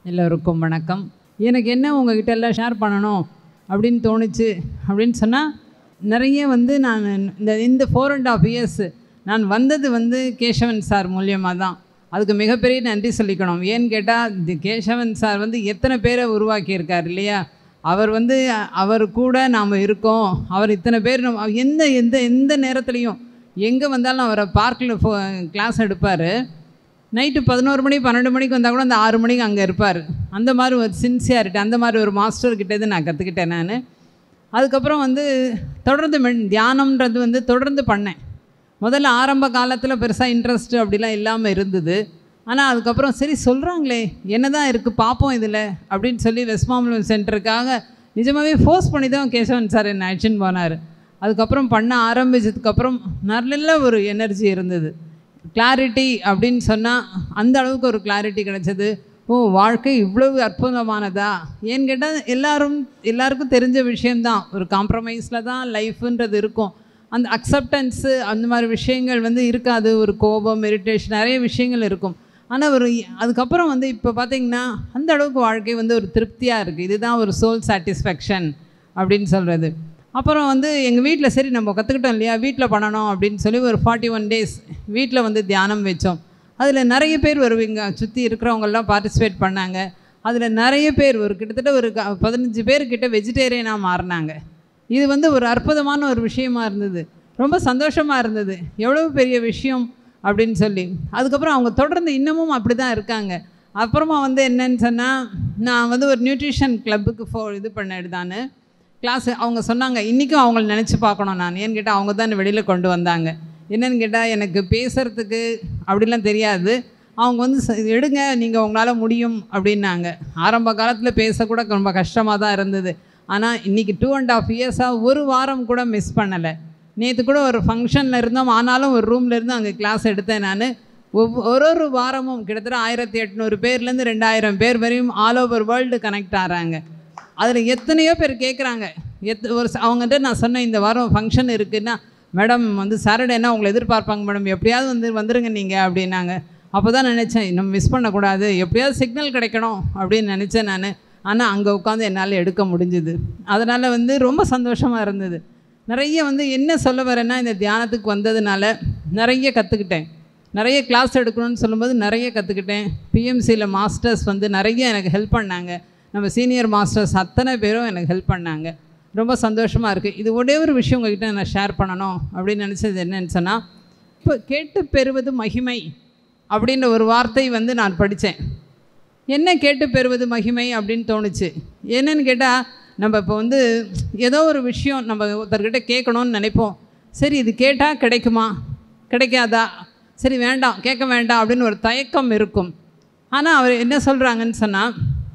எல்லோருக்கும் வணக்கம் எனக்கு என்ன உங்ககிட்ட எல்லாம் ஷேர் பண்ணணும் அப்படின்னு தோணுச்சு அப்படின்னு சொன்னால் நிறைய வந்து நான் இந்த இந்த ஃபோர் அண்ட் ஆஃப் இயர்ஸ் நான் வந்தது வந்து கேசவன் சார் மூலியமாக தான் அதுக்கு மிகப்பெரிய நன்றி சொல்லிக்கணும் ஏன்னு கேட்டால் இந்த கேசவன் சார் வந்து எத்தனை பேரை உருவாக்கியிருக்கார் இல்லையா அவர் வந்து அ- அவர் கூட நாம் இருக்கோம் அவர் இத்தனை பேர் நம்ம- எந்த எந்த எந்த நேரத்துலையும் எங்கே வந்தாலும் அவரை பார்க்கில் ஃபோ கிளாஸ் எடுப்பார் நைட்டு பதினோரு மணி பன்னெண்டு மணிக்கு வந்தால் கூட அந்த ஆறு மணிக்கு அங்கே இருப்பார் அந்த மாதிரி ஒரு சின்சியாரிட்டி அந்த மாதிரி ஒரு மாஸ்டர் கிட்டேருந்து நான் கற்றுக்கிட்டேன் நான் அதுக்கப்புறம் வந்து தொடர்ந்து மென் தியானம்ன்றது வந்து தொடர்ந்து பண்ணேன் முதல்ல ஆரம்ப காலத்தில் பெருசாக இன்ட்ரெஸ்ட் அப்படிலாம் இல்லாமல் இருந்தது ஆனால் அதுக்கப்புறம் சரி சொல்கிறாங்களே என்ன தான் இருக்குது பார்ப்போம் இதில் அப்படின்னு சொல்லி வெஸ்ட்மாம்பலம் சென்டருக்காக நிஜமாகவே ஃபோர்ஸ் பண்ணி தான் கேசவன் சார் என்னை அழைச்சின்னு போனார் அதுக்கப்புறம் பண்ண ஆரம்பிச்சதுக்கப்புறம் நல்ல ஒரு எனர்ஜி இருந்தது கிளாரிட்டி அப்படின்னு சொன்னால் அந்த அளவுக்கு ஒரு கிளாரிட்டி கிடைச்சது ஓ வாழ்க்கை இவ்வளவு அற்புதமானதா ஏன்னு கேட்டால் எல்லாரும் எல்லாருக்கும் தெரிஞ்ச விஷயம்தான் ஒரு காம்ப்ரமைஸில் தான் லைஃப்ன்றது இருக்கும் அந்த அக்செப்டன்ஸு அந்த மாதிரி விஷயங்கள் வந்து இருக்காது ஒரு கோபம் இரிட்டேஷன் நிறைய விஷயங்கள் இருக்கும் ஆனால் ஒரு அதுக்கப்புறம் வந்து இப்போ பார்த்தீங்கன்னா அந்த அளவுக்கு வாழ்க்கை வந்து ஒரு திருப்தியாக இருக்குது இதுதான் ஒரு சோல் சாட்டிஸ்ஃபேக்ஷன் அப்படின்னு சொல்கிறது அப்புறம் வந்து எங்கள் வீட்டில் சரி நம்ம கற்றுக்கிட்டோம் இல்லையா வீட்டில் பண்ணணும் அப்படின்னு சொல்லி ஒரு ஃபார்ட்டி ஒன் டேஸ் வீட்டில் வந்து தியானம் வச்சோம் அதில் நிறைய பேர் வருவீங்க சுற்றி இருக்கிறவங்கெல்லாம் பார்ட்டிசிபேட் பண்ணாங்க அதில் நிறைய பேர் ஒரு கிட்டத்தட்ட ஒரு க- பதினஞ்சு பேர்கிட்ட வெஜிடேரியனாக மாறினாங்க இது வந்து ஒரு அற்புதமான ஒரு விஷயமா இருந்தது ரொம்ப சந்தோஷமாக இருந்தது எவ்வளோ பெரிய விஷயம் அப்படின்னு சொல்லி அதுக்கப்புறம் அவங்க தொடர்ந்து இன்னமும் அப்படி தான் இருக்காங்க அப்புறமா வந்து என்னன்னு சொன்னால் நான் வந்து ஒரு நியூட்ரிஷன் கிளப்புக்கு ஃபோ இது பண்ணேன் நான் கிளாஸ் அவங்க சொன்னாங்க இன்றைக்கும் அவங்கள நினச்சி பார்க்கணும் நான் ஏன்னு கேட்டால் அவங்க தான் வெளியில் கொண்டு வந்தாங்க என்னன்னு கேட்டால் எனக்கு பேசுகிறதுக்கு அப்படிலாம் தெரியாது அவங்க வந்து "ச- எடுங்க நீங்கள் உங்களால் முடியும் அப்படின்னாங்க ஆரம்ப காலத்தில் பேசக்கூட ரொம்ப கஷ்டமாக தான் இருந்தது ஆனால் இன்றைக்கி டூ அண்ட் ஆஃப் இயர்ஸாக ஒரு வாரம் கூட மிஸ் பண்ணலை நேற்று கூட ஒரு ஃபங்க்ஷனில் இருந்தோம் ஆனாலும் ஒரு ரூமில் இருந்து அங்கே கிளாஸ் எடுத்தேன் நான் ஒவ்வொரு ஒரு ஒரு வாரமும் கிட்டத்தட்ட ஆயிரத்தி எட்நூறு பேர்லேருந்து ரெண்டாயிரம் பேர் வரையும் ஆல் ஓவர் வேர்ல்டு கனெக்ட் ஆகிறாங்க அதில் எத்தனையோ பேர் கேட்குறாங்க எத் ஒரு ச- அவங்ககிட்ட நான் சொன்னேன் இந்த வாரம் ஃபங்க்ஷன் இருக்குன்னா மேடம் வந்து சாட்டர்டேனா உங்களை எதிர்பார்ப்பாங்க மேடம் எப்படியாவது வந்து வந்துருங்க நீங்கள் அப்படின்னாங்க அப்போ தான் நினச்சேன் நம்ம மிஸ் பண்ணக்கூடாது எப்படியாவது சிக்னல் கிடைக்கணும் அப்படின்னு நினச்சேன் நான் ஆனால் அங்கே உட்காந்து என்னால் எடுக்க முடிஞ்சுது அதனால் வந்து ரொம்ப சந்தோஷமாக இருந்தது நிறைய வந்து என்ன சொல்ல வரேன்னா இந்த தியானத்துக்கு வந்ததுனால நிறைய கற்றுக்கிட்டேன் நிறைய கிளாஸ் எடுக்கணும்னு சொல்லும்போது நிறைய கற்றுக்கிட்டேன் பிஎம்சியில் மாஸ்டர்ஸ் வந்து நிறைய எனக்கு ஹெல்ப் பண்ணாங்க நம்ம சீனியர் மாஸ்டர்ஸ் அத்தனை பேரும் எனக்கு ஹெல்ப் பண்ணாங்க ரொம்ப சந்தோஷமாக இருக்குது இது ஒரே ஒரு விஷயம் உங்ககிட்ட நான் ஷேர் பண்ணணும் அப்படின்னு நினச்சது என்னன்னு சொன்னால் இப்போ கேட்டு பெறுவது மகிமை அப்படின்ற ஒரு வார்த்தை வந்து நான் படித்தேன் என்ன கேட்டு பெறுவது மகிமை அப்படின்னு தோணுச்சு என்னன்னு கேட்டால் நம்ம இப்போ வந்து ஏதோ ஒரு விஷயம் நம்ம ஒருத்தர்கிட்ட கேட்கணும்னு நினைப்போம் சரி இது கேட்டால் கிடைக்குமா கிடைக்காதா சரி வேண்டாம் கேட்க வேண்டாம் அப்படின்னு ஒரு தயக்கம் இருக்கும் ஆனால் அவர் என்ன சொல்கிறாங்கன்னு சொன்னால்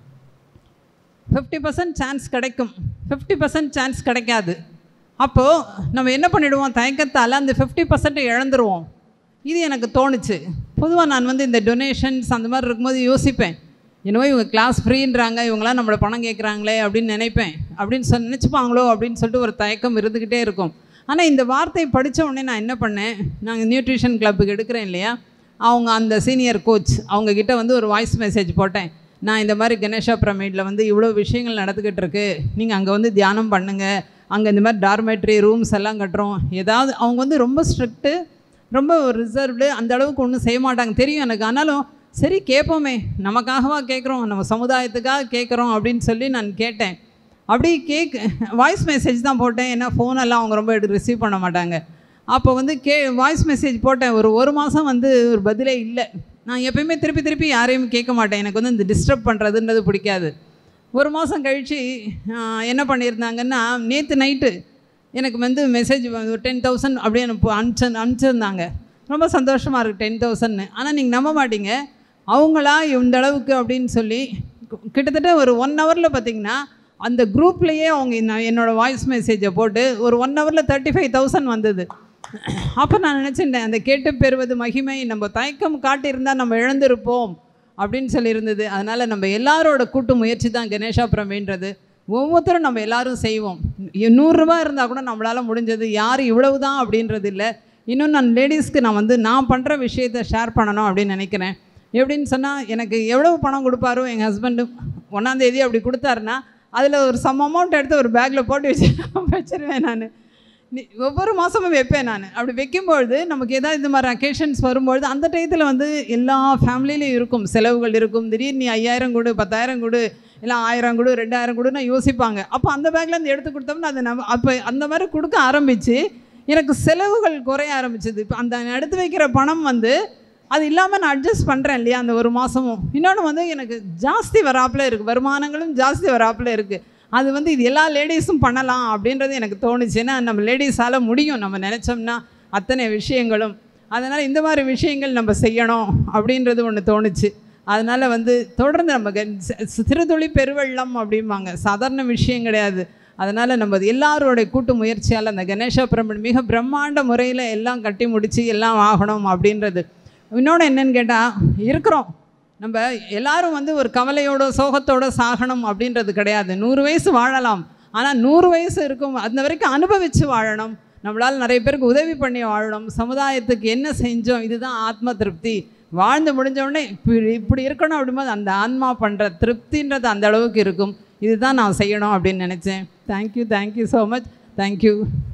ஃபிஃப்டி பர்சன்ட் சான்ஸ் கிடைக்கும் ஃபிஃப்டி பர்சன்ட் சான்ஸ் கிடைக்காது அப்போது நம்ம என்ன பண்ணிடுவோம் தயக்கத்தால் அந்த ஃபிஃப்டி பர்சன்ட் இழந்துருவோம் இது எனக்கு தோணுச்சு பொதுவாக நான் வந்து இந்த டொனேஷன்ஸ் அந்த மாதிரி இருக்கும்போது யோசிப்பேன் என்னவோ இவங்க கிளாஸ் ஃப்ரீன்றாங்க இவங்களாம் நம்மளை பணம் கேட்குறாங்களே அப்படின்னு நினைப்பேன் அப்படின்னு சொல் நினச்சிப்பாங்களோ அப்படின்னு சொல்லிட்டு ஒரு தயக்கம் இருந்துக்கிட்டே இருக்கும் ஆனால் இந்த வார்த்தை படித்த உடனே நான் என்ன பண்ணேன் நாங்கள் நியூட்ரிஷன் கிளப்புக்கு எடுக்கிறேன் இல்லையா அவங்க அந்த சீனியர் கோச் அவங்கக்கிட்ட வந்து ஒரு வாய்ஸ் மெசேஜ் போட்டேன் நான் இந்த மாதிரி கணேஷா பிரமிடில் வந்து இவ்வளோ விஷயங்கள் நடந்துக்கிட்டு இருக்கு நீங்கள் அங்கே வந்து தியானம் பண்ணுங்கள் அங்கே இந்த மாதிரி டார்மேட்ரி ரூம்ஸ் எல்லாம் கட்டுறோம் ஏதாவது அவங்க வந்து ரொம்ப ஸ்ட்ரிக்ட்டு ரொம்ப ரிசர்வ்டு அந்த அளவுக்கு ஒன்றும் செய்ய மாட்டாங்க தெரியும் எனக்கு ஆனாலும் சரி கேட்போமே நமக்காகவா கேட்குறோம் நம்ம சமுதாயத்துக்காக கேட்குறோம் அப்படின்னு சொல்லி நான் கேட்டேன் அப்படி கேக் வாய்ஸ் மெசேஜ் தான் போட்டேன் ஏன்னா ஃபோனெல்லாம் அவங்க ரொம்ப எடுத்து ரிசீவ் பண்ண மாட்டாங்க அப்போ வந்து கே வாய்ஸ் மெசேஜ் போட்டேன் ஒரு ஒரு மாதம் வந்து ஒரு பதிலே இல்லை நான் எப்பயுமே திருப்பி திருப்பி யாரையும் கேட்க மாட்டேன் எனக்கு வந்து இந்த டிஸ்டர்ப் பண்ணுறதுன்றது பிடிக்காது ஒரு மாதம் கழித்து என்ன பண்ணியிருந்தாங்கன்னா நேற்று நைட்டு எனக்கு வந்து மெசேஜ் ஒரு டென் தௌசண்ட் அப்படியே அனுப்பு அனுப்பிச்சு அனுப்பிச்சிருந்தாங்க ரொம்ப சந்தோஷமாக இருக்குது டென் தௌசண்ட்னு ஆனால் நீங்கள் நம்ப மாட்டீங்க அவங்களா இந்த அளவுக்கு அப்படின்னு சொல்லி கு- கிட்டத்தட்ட ஒரு ஒன் ஹவரில் பார்த்தீங்கன்னா அந்த குரூப்லேயே அவங்க நான் என்னோடய வாய்ஸ் மெசேஜை போட்டு ஒரு ஒன் ஹவரில் தேர்ட்டி ஃபைவ் தௌசண்ட் வந்தது அப்போ நான் நினச்சிட்டேன் அந்த கேட்டு பெறுவது மகிமை நம்ம தயக்கம் காட்டியிருந்தால் நம்ம இழந்திருப்போம் அப்படின்னு சொல்லியிருந்தது அதனால் நம்ம எல்லாரோட கூட்டு முயற்சி தான் கணேஷா பிரமின்றது ஒவ்வொருத்தரும் நம்ம எல்லாரும் செய்வோம் இ- நூறுரூவா இருந்தால் கூட நம்மளால் முடிஞ்சது யார் இவ்வளவு தான் அப்படின்றது இல்லை இன்னும் நான் லேடிஸ்க்கு நான் வந்து நான் பண்ணுற விஷயத்தை ஷேர் பண்ணணும் அப்படின்னு நினைக்கிறேன் எப்படின்னு சொன்னால் எனக்கு எவ்வளோ பணம் கொடுப்பாரோ எங்கள் ஹஸ்பண்டு ஒன்றாந்தேதி அப்படி கொடுத்தாருன்னா அதில் ஒரு சம் அமௌண்ட் எடுத்து ஒரு பேக்கில் போட்டு வச்சு வச்சிருவேன் நான் நீ ஒவ்வொரு மாதமும் வைப்பேன் நான் அப்படி வைக்கும்பொழுது நமக்கு ஏதாவது இந்த மாதிரி அக்கேஷன்ஸ் வரும்பொழுது அந்த டயத்தில் வந்து எல்லா ஃபேமிலியிலையும் இருக்கும் செலவுகள் இருக்கும் திடீர்னு நீ ஐயாயிரம் கொடு பத்தாயிரம் கொடு இல்லை ஆயிரம் கொடு ரெண்டாயிரம் கொடுன்னு யோசிப்பாங்க அப்போ அந்த பேக்லேருந்து எடுத்து கொடுத்தோம்னா அதை நம்ம அப்போ அந்த மாதிரி கொடுக்க ஆரம்பித்து எனக்கு செலவுகள் குறைய ஆரம்பிச்சது இப்போ அந்த நான் எடுத்து வைக்கிற பணம் வந்து அது இல்லாமல் நான் அட்ஜஸ்ட் பண்ணுறேன் இல்லையா அந்த ஒரு மாதமும் இன்னொன்று வந்து எனக்கு ஜாஸ்தி வராப்பில் இருக்குது வருமானங்களும் ஜாஸ்தி வராப்பில் இருக்குது அது வந்து இது எல்லா லேடிஸும் பண்ணலாம் அப்படின்றது எனக்கு தோணுச்சு ஏன்னா நம்ம லேடிஸால் முடியும் நம்ம நினச்சோம்னா அத்தனை விஷயங்களும் அதனால் இந்த மாதிரி விஷயங்கள் நம்ம செய்யணும் அப்படின்றது ஒன்று தோணுச்சு அதனால் வந்து தொடர்ந்து நம்ம க- சி- சிறுதுளி பெருவெள்ளம் அப்படிம்பாங்க சாதாரண விஷயம் கிடையாது அதனால் நம்ம அது எல்லாரோடைய கூட்டு முயற்சியால் அந்த கணேச பிரம்மன் மிக பிரம்மாண்ட முறையில் எல்லாம் கட்டி முடித்து எல்லாம் ஆகணும் அப்படின்றது இன்னொன்று என்னன்னு கேட்டால் இருக்கிறோம் நம்ம எல்லாரும் வந்து ஒரு கவலையோட சோகத்தோட சாகணும் அப்படின்றது கிடையாது நூறு வயசு வாழலாம் ஆனால் நூறு வயசு இருக்கும் அந்த வரைக்கும் அனுபவித்து வாழணும் நம்மளால் நிறைய பேருக்கு உதவி பண்ணி வாழணும் சமுதாயத்துக்கு என்ன செஞ்சோம் இதுதான் ஆத்ம திருப்தி வாழ்ந்து முடிஞ்ச உடனே இப்படி இப்படி இருக்கணும் அப்படிம்போது அந்த ஆன்மா பண்ணுற திருப்தின்றது அந்த அளவுக்கு இருக்கும் இதுதான் நான் செய்யணும் அப்படின்னு நினச்சேன் thank you thank you so much thank you